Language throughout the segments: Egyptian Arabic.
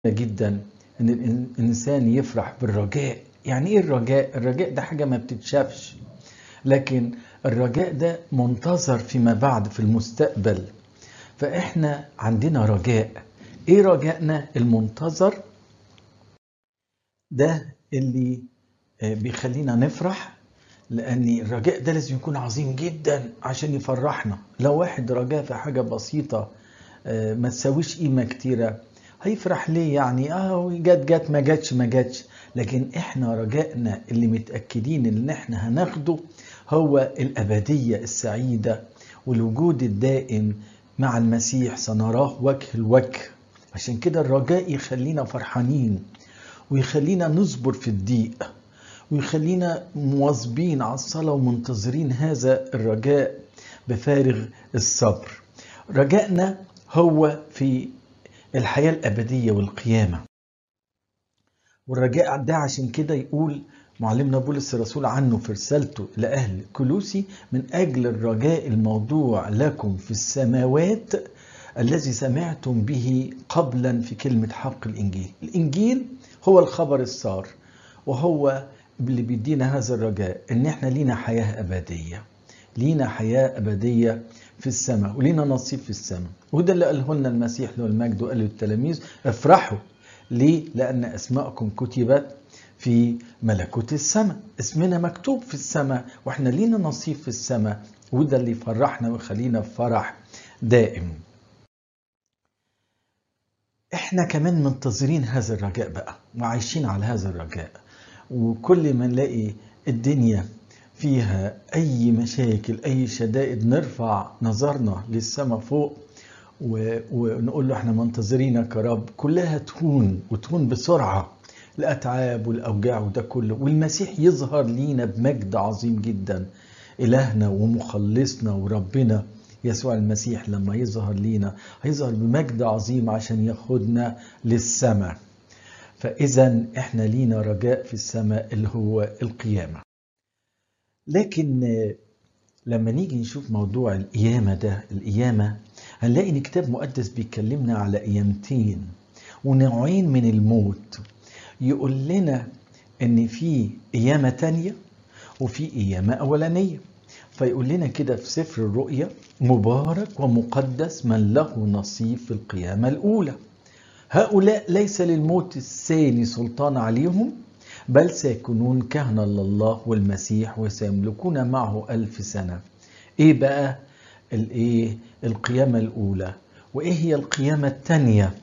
جدا ان الانسان يفرح بالرجاء يعني ايه الرجاء الرجاء ده حاجه ما بتتشافش لكن الرجاء ده منتظر فيما بعد في المستقبل فاحنا عندنا رجاء ايه رجائنا المنتظر ده اللي بيخلينا نفرح لان الرجاء ده لازم يكون عظيم جدا عشان يفرحنا لو واحد رجاء في حاجه بسيطه ما تساويش قيمه كتيره هيفرح ليه يعني اه جت جت ما جاتش ما جاتش لكن احنا رجائنا اللي متاكدين ان احنا هناخده هو الابديه السعيده والوجود الدائم مع المسيح سنراه وجه الوجه عشان كده الرجاء يخلينا فرحانين ويخلينا نصبر في الضيق ويخلينا مواظبين على الصلاة ومنتظرين هذا الرجاء بفارغ الصبر رجائنا هو في الحياة الأبدية والقيامة والرجاء ده عشان كده يقول معلمنا بولس الرسول عنه في رسالته لأهل كلوسي من أجل الرجاء الموضوع لكم في السماوات الذي سمعتم به قبلا في كلمة حق الإنجيل الإنجيل هو الخبر السار وهو اللي بيدينا هذا الرجاء ان احنا لينا حياة أبدية لينا حياة أبدية في السماء ولينا نصيب في السماء وده اللي قاله لنا المسيح له المجد وقال للتلاميذ افرحوا ليه؟ لأن أسماءكم كتبت في ملكوت السماء اسمنا مكتوب في السماء واحنا لينا نصيب في السماء وده اللي يفرحنا ويخلينا في فرح دائم احنا كمان منتظرين هذا الرجاء بقى وعايشين على هذا الرجاء وكل ما نلاقي الدنيا فيها اي مشاكل اي شدائد نرفع نظرنا للسماء فوق ونقول له احنا منتظرينك يا رب كلها تهون وتهون بسرعه الاتعاب والاوجاع وده كله والمسيح يظهر لينا بمجد عظيم جدا الهنا ومخلصنا وربنا يسوع المسيح لما يظهر لينا هيظهر بمجد عظيم عشان ياخدنا للسماء فاذا احنا لينا رجاء في السماء اللي هو القيامه لكن لما نيجي نشوف موضوع القيامه ده القيامه هنلاقي ان كتاب مقدس بيكلمنا على قيامتين ونوعين من الموت يقول لنا ان في قيامه تانية وفي قيامه اولانيه فيقول لنا كده في سفر الرؤيا مبارك ومقدس من له نصيب في القيامة الأولى هؤلاء ليس للموت الثاني سلطان عليهم بل سيكونون كهنة لله والمسيح وسيملكون معه ألف سنة إيه بقى الإيه القيامة الأولى وإيه هي القيامة الثانية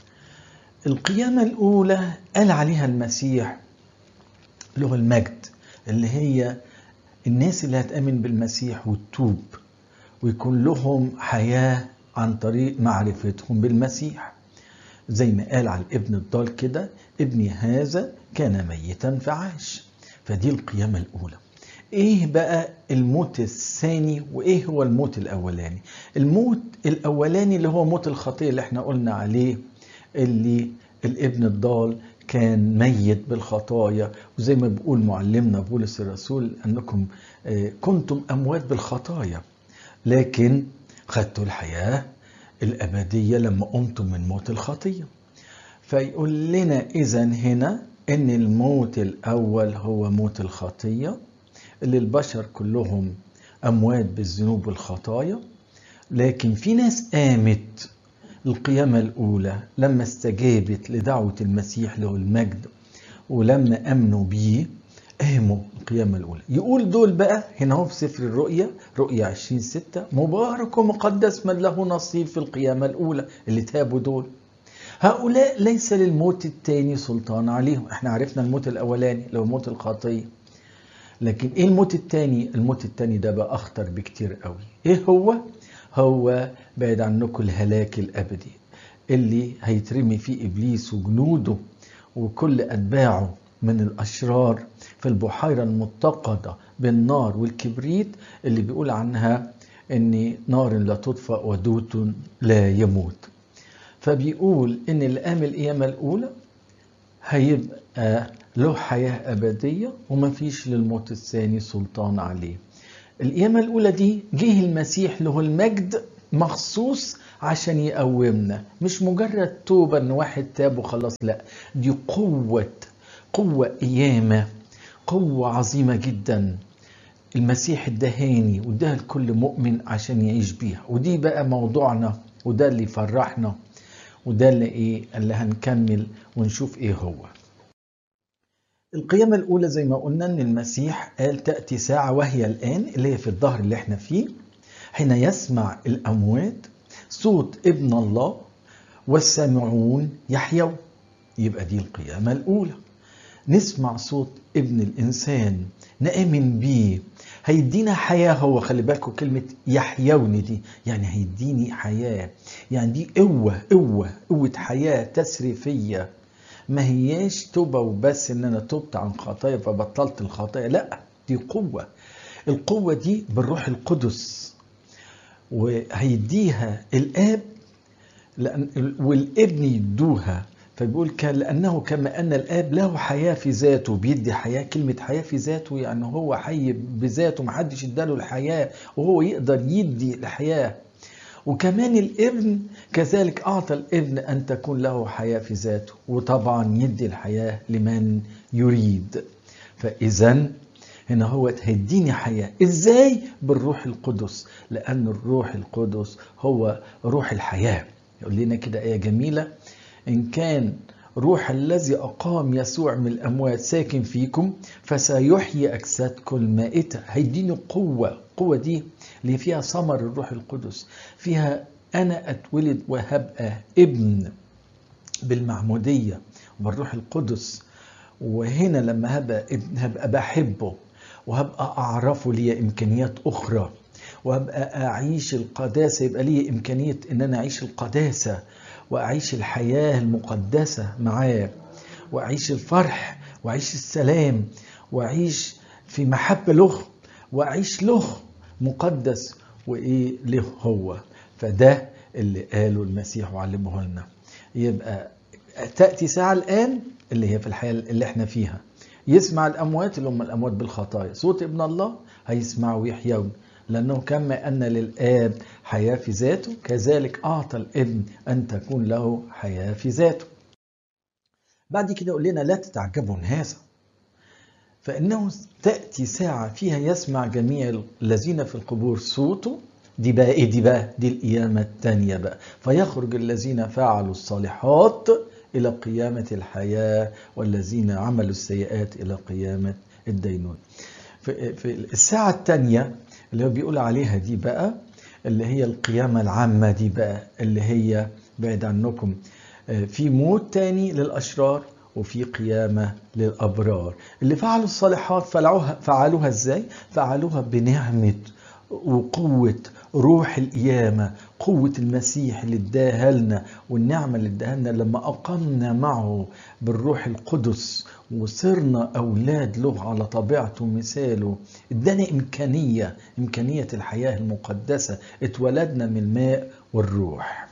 القيامة الأولى قال عليها المسيح له المجد اللي هي الناس اللي هتأمن بالمسيح وتتوب ويكون لهم حياة عن طريق معرفتهم بالمسيح زي ما قال على الابن الضال كده ابني هذا كان ميتا فعاش فدي القيامة الأولى ايه بقى الموت الثاني وايه هو الموت الاولاني الموت الاولاني اللي هو موت الخطيه اللي احنا قلنا عليه اللي الابن الضال كان ميت بالخطايا وزي ما بيقول معلمنا بولس الرسول انكم كنتم اموات بالخطايا لكن خدتوا الحياه الابديه لما قمتم من موت الخطيه فيقول لنا اذا هنا ان الموت الاول هو موت الخطيه اللي البشر كلهم اموات بالذنوب والخطايا لكن في ناس قامت القيامة الأولى لما استجابت لدعوة المسيح له المجد ولما أمنوا بيه قاموا القيامة الأولى يقول دول بقى هنا هو في سفر الرؤيا رؤيا 20 6 مبارك ومقدس من له نصيب في القيامة الأولى اللي تابوا دول هؤلاء ليس للموت الثاني سلطان عليهم احنا عرفنا الموت الأولاني لو موت الخطية لكن ايه الموت الثاني الموت الثاني ده بقى أخطر بكتير قوي ايه هو هو بعد عنكم الهلاك الابدي اللي هيترمي فيه ابليس وجنوده وكل اتباعه من الاشرار في البحيره المتقده بالنار والكبريت اللي بيقول عنها ان نار لا تطفأ ودوت لا يموت فبيقول ان اللي قام القيامه الاولى هيبقى له حياه ابديه ومفيش للموت الثاني سلطان عليه القيامة الأولى دي جه المسيح له المجد مخصوص عشان يقومنا مش مجرد توبة ان واحد تاب وخلاص لا دي قوة قوة قيامة قوة عظيمة جدا المسيح ادهاني واداها لكل مؤمن عشان يعيش بيها ودي بقى موضوعنا وده اللي يفرحنا وده اللي ايه اللي هنكمل ونشوف ايه هو القيامة الأولى زي ما قلنا إن المسيح قال تأتي ساعة وهي الآن اللي هي في الظهر اللي احنا فيه حين يسمع الأموات صوت ابن الله والسامعون يحيوا يبقى دي القيامة الأولى نسمع صوت ابن الإنسان نآمن بيه هيدينا حياة هو خلي بالكم كلمة يحيوني دي يعني هيديني حياة يعني دي قوة قوة قوة حياة تسريفية ما هياش توبة وبس ان انا تبت عن خطايا فبطلت الخطايا لا دي قوة القوة دي بالروح القدس وهيديها الاب لأن والابن يدوها فبيقول كان لانه كما ان الاب له حياه في ذاته بيدي حياه كلمه حياه في ذاته يعني هو حي بذاته محدش اداله الحياه وهو يقدر يدي الحياه وكمان الابن كذلك اعطى الابن ان تكون له حياه في ذاته وطبعا يدي الحياه لمن يريد فاذا هنا هو هيديني حياه ازاي بالروح القدس لان الروح القدس هو روح الحياه يقول لنا كده ايه جميله إن كان روح الذي أقام يسوع من الأموات ساكن فيكم فسيحيي أجسادكم المائتة هيديني قوة قوة دي اللي فيها ثمر الروح القدس فيها أنا أتولد وهبقى ابن بالمعمودية وبالروح القدس وهنا لما هبقى ابن هبقى بحبه وهبقى أعرفه لي إمكانيات أخرى وهبقى أعيش القداسة يبقى لي إمكانية إن أنا أعيش القداسة واعيش الحياه المقدسه معاه واعيش الفرح واعيش السلام واعيش في محبه له واعيش له مقدس وايه له هو فده اللي قاله المسيح وعلمه لنا يبقى تاتي ساعه الان اللي هي في الحياه اللي احنا فيها يسمع الاموات اللي هم الاموات بالخطايا صوت ابن الله هيسمعوا ويحيون لأنه كما أن للآب حياة في ذاته كذلك أعطى الابن أن تكون له حياة في ذاته بعد كده يقول لنا لا تتعجبوا من هذا فإنه تأتي ساعة فيها يسمع جميع الذين في القبور صوته دي بقى ايه دي بقى دي القيامة التانية بقى فيخرج الذين فعلوا الصالحات إلى قيامة الحياة والذين عملوا السيئات إلى قيامة الدينون في الساعة الثانية اللي هو بيقول عليها دي بقى اللي هي القيامة العامة دي بقى اللي هي بعد عنكم في موت تاني للأشرار وفي قيامة للأبرار اللي فعلوا الصالحات فعلوها, فعلوها ازاي؟ فعلوها بنعمة وقوة روح القيامة قوة المسيح اللي اداها لنا والنعمة اللي اداها لنا لما أقمنا معه بالروح القدس وصرنا أولاد له على طبيعته ومثاله ادانا إمكانية إمكانية الحياة المقدسة اتولدنا من الماء والروح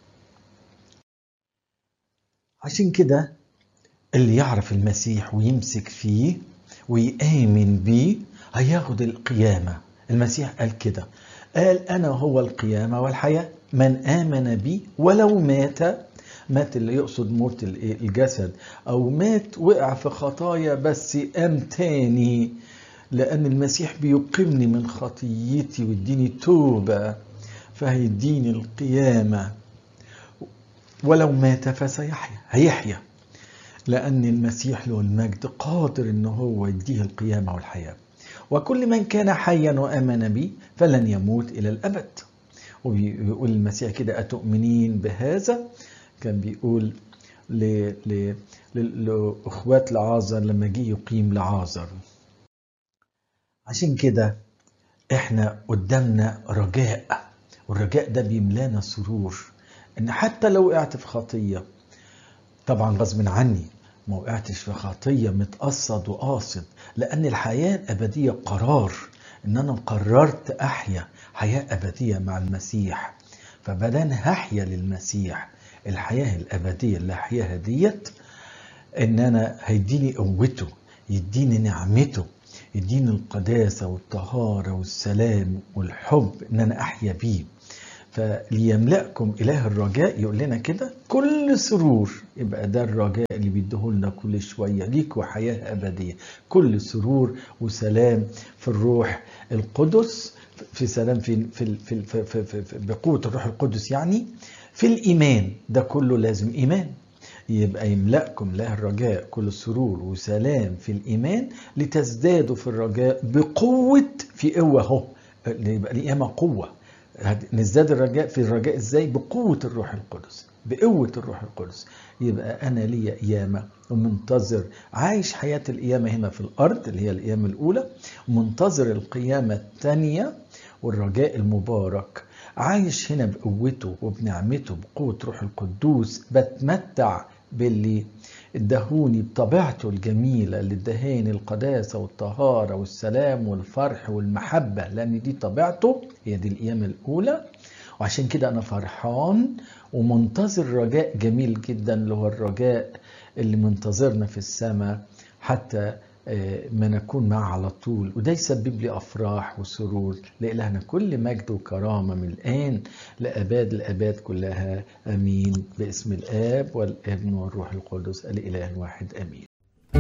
عشان كده اللي يعرف المسيح ويمسك فيه ويآمن بيه هياخد القيامة المسيح قال كده قال أنا هو القيامة والحياة من آمن بي ولو مات مات اللي يقصد موت الجسد أو مات وقع في خطايا بس قام تاني لأن المسيح بيقيمني من خطيتي ويديني توبة فهيديني القيامة ولو مات فسيحيا هيحيا لأن المسيح له المجد قادر إن هو يديه القيامة والحياة وكل من كان حيا وآمن بي فلن يموت إلى الأبد وبيقول المسيح كده أتؤمنين بهذا كان بيقول ل... ل... لأخوات لعازر لما جه يقيم لعازر عشان كده احنا قدامنا رجاء والرجاء ده بيملانا سرور ان حتى لو وقعت في خطيه طبعا غصب عني ما وقعتش في خطيه متقصد وقاصد لان الحياه الابديه قرار ان انا قررت احيا حياه ابديه مع المسيح فبدل هحيا للمسيح الحياه الابديه اللي هحياها ديت ان انا هيديني قوته يديني نعمته يديني القداسه والطهاره والسلام والحب ان انا احيا بيه فليملأكم إله الرجاء يقول لنا كده كل سرور يبقى ده الرجاء اللي بيديه لنا كل شوية ليكوا حياة أبدية كل سرور وسلام في الروح القدس في سلام في في في, في, في, في, في بقوة الروح القدس يعني في الإيمان ده كله لازم إيمان يبقى يملأكم له الرجاء كل سرور وسلام في الإيمان لتزدادوا في الرجاء بقوة في قوة اهو يبقى القيامة قوة نزداد الرجاء في الرجاء ازاي بقوة الروح القدس بقوة الروح القدس يبقى أنا ليا قيامة ومنتظر عايش حياة القيامة هنا في الأرض اللي هي القيامة الأولى ومنتظر القيامة الثانية والرجاء المبارك عايش هنا بقوته وبنعمته بقوة روح القدوس بتمتع باللي ادهوني بطبيعته الجميلة اللي ادهاني القداسة والطهارة والسلام والفرح والمحبة لأن دي طبيعته هي دي القيامة الأولى وعشان كده أنا فرحان ومنتظر رجاء جميل جدا اللي هو الرجاء اللي منتظرنا في السماء حتى ما نكون معه على طول وده يسبب لي أفراح وسرور لإلهنا كل مجد وكرامة من الآن لأباد الأباد كلها أمين باسم الآب والابن والروح القدس الإله الواحد أمين